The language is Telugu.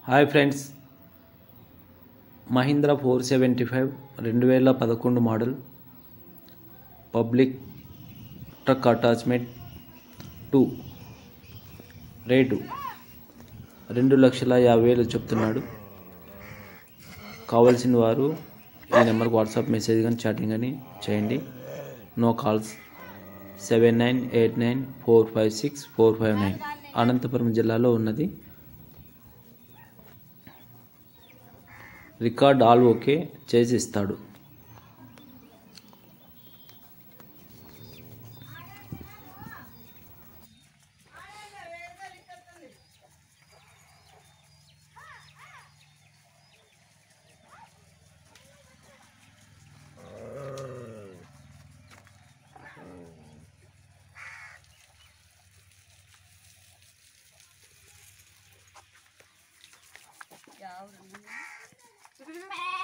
hi friends Mahindra four seventy five రెండు వేల పదకొండు మోడల్ పబ్లిక్ ట్రక్ అటాచ్మెంట్ టూ రేటు రెండు లక్షల యాభై వేలు చెప్తున్నాడు కావాల్సిన వారు ఈ నెంబర్కి వాట్సాప్ మెసేజ్ కానీ చాటింగ్ కానీ చేయండి no calls seven nine eight nine four five six four five nine Anantapuram జిల్లాలో ఉన్నది రికార్డ్ ఆల్ ఓకే చేసి ఇస్తాడు ಯಾವ